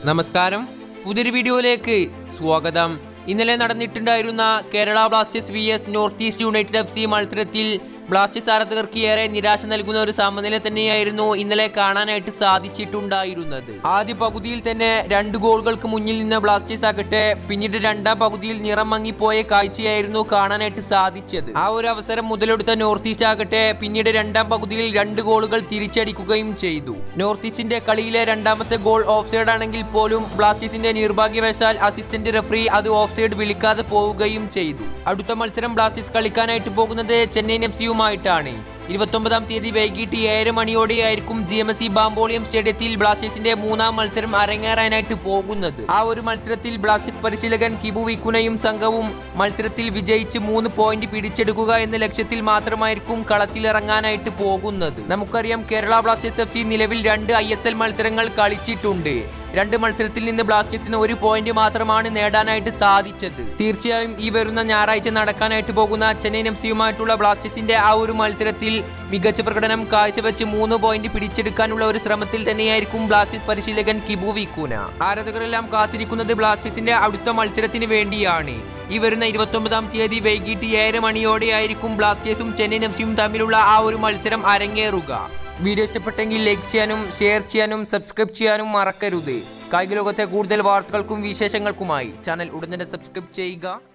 നമസ്കാരം പുതിയൊരു വീഡിയോയിലേക്ക് സ്വാഗതം ഇന്നലെ നടന്നിട്ടുണ്ടായിരുന്ന Kerala Blasters V S North East United F C മത്സരത്തിൽ ബ്ലാസ്റ്റേഴ്സ് ആരാധകർക്ക് ഏറെ നിരാശ നൽകുന്ന ഒരു സമനില തന്നെയായിരുന്നു ഇന്നലെ കാണാനായിട്ട് സാധിച്ചിട്ടുണ്ടായിരുന്നത് ആദ്യ പകുതിയിൽ തന്നെ രണ്ട് ഗോളുകൾക്ക് മുന്നിൽ നിന്ന ബ്ലാസ്റ്റേഴ്സ് ആകട്ടെ പിന്നീട് രണ്ടാം പകുതിയിൽ നിറം മങ്ങിപ്പോയ കാഴ്ചയായിരുന്നു കാണാനായിട്ട് സാധിച്ചത് ആ ഒരു അവസരം മുതലെടുത്ത നോർത്ത് ഈസ്റ്റ് ആകട്ടെ പിന്നീട് രണ്ടാം പകുതിയിൽ രണ്ട് ഗോളുകൾ തിരിച്ചടിക്കുകയും ചെയ്തു നോർത്ത് ഈസ്റ്റിന്റെ കളിയിലെ രണ്ടാമത്തെ ഗോൾ ഓഫ് സൈഡ് ആണെങ്കിൽ പോലും ബ്ലാസ്റ്റേഴ്സിന്റെ നിർഭാഗ്യവശാൽ അസിസ്റ്റന്റ് റഫറി അത് ഓഫ് സൈഡ് വിളിക്കാതെ പോവുകയും ചെയ്തു അടുത്ത മത്സരം ബ്ലാസ്റ്റേഴ്സ് കളിക്കാനായിട്ട് പോകുന്നത് ചെന്നൈയിൻ എഫ് സിയുമായിട്ടാണ് ഇരുപത്തൊമ്പതാം തീയതി വൈകിട്ട് ഏഴര മണിയോടെയായിരിക്കും G M S C Bambolim സ്റ്റേഡിയത്തിൽ ബ്ലാസ്റ്റേഴ്സിന്റെ മൂന്നാം മത്സരം അരങ്ങേറാനായിട്ട് പോകുന്നത് ആ ഒരു മത്സരത്തിൽ ബ്ലാസ്റ്റേഴ്സ് പരിശീലകൻ കിബു വിക്കുനയും സംഘവും മത്സരത്തിൽ വിജയിച്ച് മൂന്ന് പോയിന്റ് പിടിച്ചെടുക്കുക എന്ന ലക്ഷ്യത്തിൽ മാത്രമായിരിക്കും കളത്തിലിറങ്ങാനായിട്ട് പോകുന്നത് നമുക്കറിയാം കേരള ബ്ലാസ്റ്റേഴ്സ് എഫ് സി നിലവിൽ രണ്ട് ഐ എസ് എൽ മത്സരങ്ങൾ കളിച്ചിട്ടുണ്ട് രണ്ട് മത്സരത്തിൽ നിന്ന് ബ്ലാസ്റ്റേഴ്സിന് ഒരു പോയിന്റ് മാത്രമാണ് നേടാനായിട്ട് സാധിച്ചത് തീർച്ചയായും ഈ വരുന്ന ഞായറാഴ്ച നടക്കാനായിട്ട് പോകുന്ന ചെന്നൈയിൻ എഫ് സിയുമായിട്ടുള്ള ബ്ലാസ്റ്റേഴ്സിന്റെ ആ ഒരു മത്സരത്തിൽ മികച്ച പ്രകടനം കാഴ്ചവെച്ച് മൂന്ന് പോയിന്റ് പിടിച്ചെടുക്കാനുള്ള ഒരു ശ്രമത്തിൽ തന്നെയായിരിക്കും ബ്ലാസ്റ്റേഴ്സ് പരിശീലകൻ കിബു വിക്കൂന ആരാധകരെല്ലാം കാത്തിരിക്കുന്നത് ബ്ലാസ്റ്റേഴ്സിന്റെ അടുത്ത മത്സരത്തിന് വേണ്ടിയാണ് ഈ വരുന്ന ഇരുപത്തൊമ്പതാം തീയതി വൈകിട്ട് ഏഴര മണിയോടെയായിരിക്കും ബ്ലാസ്റ്റേഴ്സും ചെന്നൈയിൻ എഫ് സിയും തമ്മിലുള്ള ആ ഒരു മത്സരം അരങ്ങേറുക വീഡിയോ ഇഷ്ടപ്പെട്ടെങ്കിൽ ലൈക്ക് ചെയ്യാനും ഷെയർ ചെയ്യാനും സബ്സ്ക്രൈബ് ചെയ്യാനും മറക്കരുത് കായിക ലോകത്തെ കൂടുതൽ വാർത്തകൾക്കും വിശേഷങ്ങൾക്കുമായി ചാനൽ ഉടൻ തന്നെ സബ്സ്ക്രൈബ് ചെയ്യുക